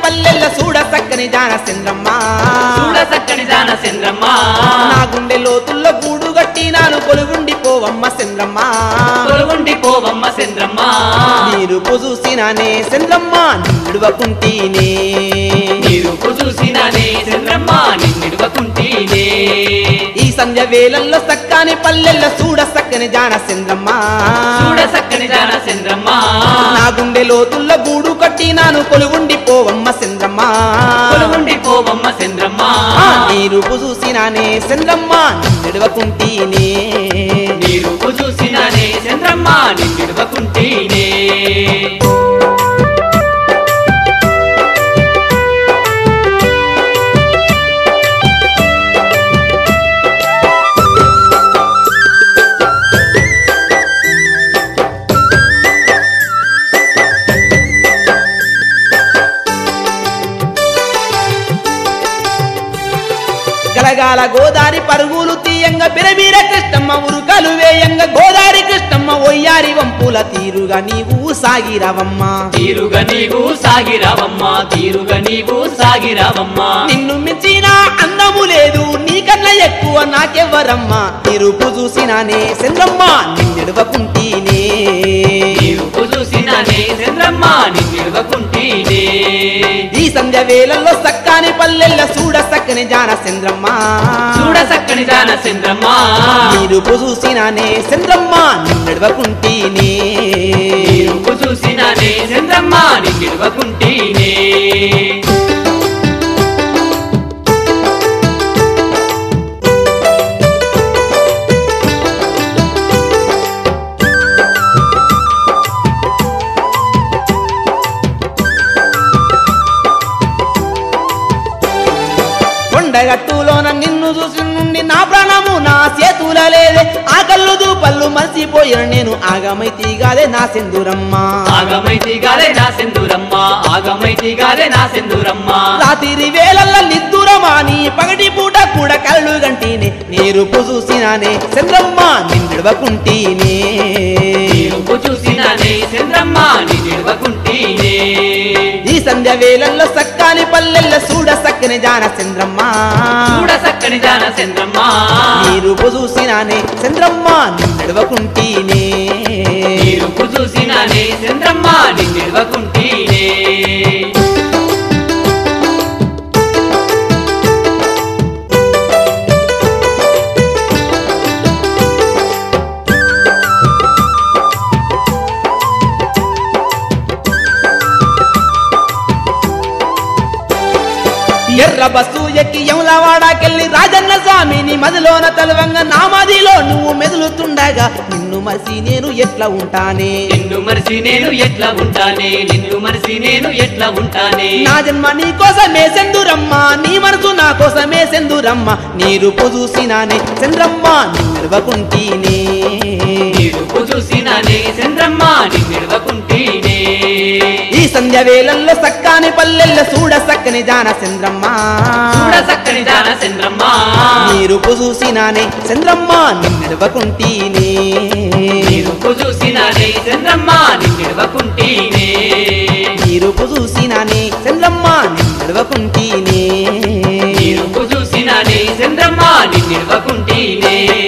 పల్లెల్ల చూడ చక్కని జాన చంద్రమ్మ చూడ చక్కని జాన చంద్రమ్మ నా గుండె లోతుల్లో గూడు గట్టినాను కొలుగుండి పోవమ్మ చంద్రమ్మ తొలగుండి పోవమ్మ చంద్రమ్మ నీరు చూసినానే చంద్రమ్మ నిడువకుంటీనే నీరు చూసినానే చంద్రమ్మ నిన్నిడువకుంటీనే ఈ సంధ్య వేళల్లో సక్కాని పల్లెల్ల చూడ చక్కని జాన చంద్రమ్మ చూడ చక్కని జాన చంద్రమ్మ నా గుండె లోతుల్లో గూడు కట్టినాను కొలుగుండి పోవమ్మ చంద్రమ్మ తొలగుండి పోవమ్మ చంద్రమ్మ ఆ నీరు చూసినానే చంద్రమ్మ నిడువకుంటీనే నీరు చూసినానే చంద్రమ్మ నిన్నిడువకుంటీనే గలగాల గోదారి పరుగులు తీయంగా బిరబీర కృష్ణమ్మ ఉరుకలు వేయంగా గోదారి కృష్ణమ్మ ఒయ్యారి వంపుల తీరుగా నీవు సాగిరవమ్మ తీరుగా నీవు సాగిరావమ్మ తీరుగా నీవు సాగిరావమ్మ నిన్ను మించిన అందము లేదు నీకన్నా ఎక్కువ నాకెవ్వరమ్మా నిరుపు చూసినానే చంద్రమ్మ నిన్నెడవకుంటీనే నీవు చూసినానే చంద్రమ్మ నిన్నిడువకుంటీనే ఈ సంధ్య వేళల్లో సక్కాని పల్లెల్ల చూడ సక్కని జాన చంద్రమ్మ చూడ చక్కని జాన చంద్రమ్మ నిరుపు చూసినానే చంద్రమ్మ నిన్నెడవకుంటీనే నీవు చూసినానే చంద్రమ్మ నిన్నిడువకుంటీనే కొండగట్టులోన నిన్ను చూసి నుండి నా ప్రాణము నా చేతుల లేదే ఆ కళ్ళు దూపళ్ళు మర్చిపోయాను నేను ఆగమైతి గాదే నా సింధురమ్మ ఆగమైతి గారే నా సింధూరమ్మ ఆగమైతి గారే నా సింధూరమ్మ రాత్రి వేళల్ల నిద్దురమాని పగటి పూట కూడా కళ్ళు గంటినే నీరు చూసినానే చంద్రమ్మ నిండిడవకుంటీనే నీవు చూసినానే చంద్రమ్మ నిన్నిడువకుంటీనే ఈ సంధ్య వేళల్లో సక్కాని పల్లెల్ల చూడ సక్కని జాన చంద్రమ్మ చూడ చక్కని జాన చంద్రమ్మ నీరు చూసినానే చంద్రమ్మ నిండిడవకుంటీనే నీరు చూసినానే చంద్రమ్మ నిన్నిడువకుంటీనే ఎర్ర బస్సు ఎక్కి యములవాడకెళ్ళి రాజన్న స్వామిని మదిలోన తలవంగ నా మదిలో నువ్వు మెదులుతుండగా నిన్ను మరిసి నేను ఎట్లా ఉంటానే నిన్ను మరిసి నేను ఎట్లా ఉంటానే నిన్ను మరిసి నేను ఎట్లా ఉంటానే నా జన్మ నీ కోసమే సెందురమ్మ నీ మనసు నా కోసమే సెందురమ్మ నీ రూపు చూసినానే చంద్రమ్మ నిలవకుంటీనే నీరు చూసినానే చంద్రమ్మ నిన్నిడువకుంటీనే ఈ సంధ్య వేళల్లో సక్కాని పల్లెల్ల చూడ సక్కని జాన చంద్రమ్మ చూడ చక్కని జాన చంద్రమ్మ నీ రూపు చూసినానే చంద్రమ్మ నిలవకుంటీనే నీరు చూసినానే చంద్రమ్మ నిన్నిడువకుంటీనే నీ రూపు చూసినానే చంద్రమ్మ నిలవకుంటీనే నీరు చూసినానే చంద్రమ్మ నిన్నిడువకుంటీనే